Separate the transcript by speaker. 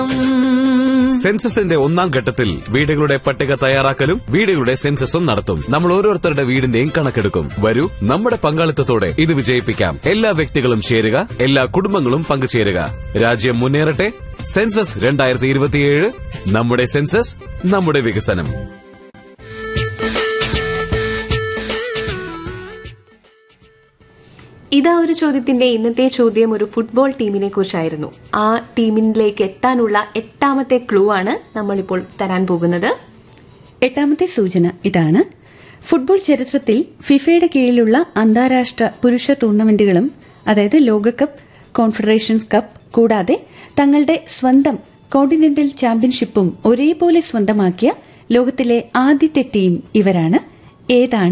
Speaker 1: സെൻസസിന്റെ ഒന്നാം ഘട്ടത്തിൽ വീടുകളുടെ പട്ടിക തയ്യാറാക്കലും വീടുകളുടെ സെൻസസും നടത്തും നമ്മൾ ഓരോരുത്തരുടെ വീടിന്റെയും കണക്കെടുക്കും വരൂ നമ്മുടെ പങ്കാളിത്തത്തോടെ ഇത് വിജയിപ്പിക്കാം എല്ലാ വ്യക്തികളും ചേരുക എല്ലാ കുടുംബങ്ങളും പങ്കുചേരുക രാജ്യം മുന്നേറട്ടെ സെൻസസ് രണ്ടായിരത്തി ഇരുപത്തിയേഴ് നമ്മുടെ സെൻസസ് നമ്മുടെ വികസനം
Speaker 2: ഇതാ ഒരു ചോദ്യത്തിന്റെ ഇന്നത്തെ ചോദ്യം ഒരു ഫുട്ബോൾ ടീമിനെ കുറിച്ചായിരുന്നു ആ ടീമിലേക്ക് എത്താനുള്ള എട്ടാമത്തെ ക്ലൂ ആണ് നമ്മളിപ്പോൾ തരാൻ പോകുന്നത്
Speaker 3: എട്ടാമത്തെ സൂചന ഇതാണ് ഫുട്ബോൾ ചരിത്രത്തിൽ ഫിഫയുടെ കീഴിലുള്ള അന്താരാഷ്ട്ര പുരുഷ ടൂർണമെന്റുകളും അതായത് ലോകകപ്പ് കോൺഫെഡറേഷൻസ് കപ്പ് കൂടാതെ തങ്ങളുടെ സ്വന്തം കോണ്ടിനെന്റൽ ചാമ്പ്യൻഷിപ്പും ഒരേപോലെ സ്വന്തമാക്കിയ ലോകത്തിലെ ആദ്യത്തെ ടീം ഇവരാണ് ഏതാണ്